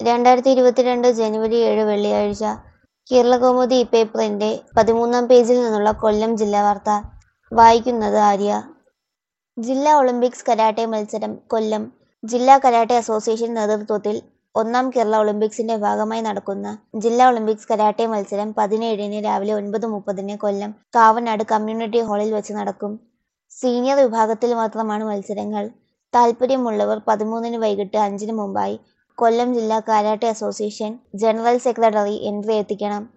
രണ്ടായിരത്തി ഇരുപത്തിരണ്ട് ജനുവരി ഏഴ് വെള്ളിയാഴ്ച കേരളകൗമുദി പേപ്പറിന്റെ പതിമൂന്നാം പേജിൽ നിന്നുള്ള കൊല്ലം ജില്ലാ വാർത്ത വായിക്കുന്നത് ആര്യ ജില്ലാ ഒളിമ്പിക്സ് കരാട്ടെ മത്സരം കൊല്ലം ജില്ലാ കരാട്ടെ അസോസിയേഷൻ നേതൃത്വത്തിൽ ഒന്നാം കേരള ഒളിമ്പിക്സിന്റെ ഭാഗമായി നടക്കുന്ന ജില്ലാ ഒളിമ്പിക്സ് കരാട്ടെ മത്സരം പതിനേഴിന് രാവിലെ ഒൻപത് മുപ്പതിന് കൊല്ലം കാവനാട് കമ്മ്യൂണിറ്റി ഹാളിൽ വെച്ച് നടക്കും സീനിയർ വിഭാഗത്തിൽ മാത്രമാണ് മത്സരങ്ങൾ താൽപ്പര്യമുള്ളവർ പതിമൂന്നിന് വൈകിട്ട് അഞ്ചിന് മുമ്പായി കൊല്ലം ജില്ലാ karate association general secretary entry എത്തിക്കണം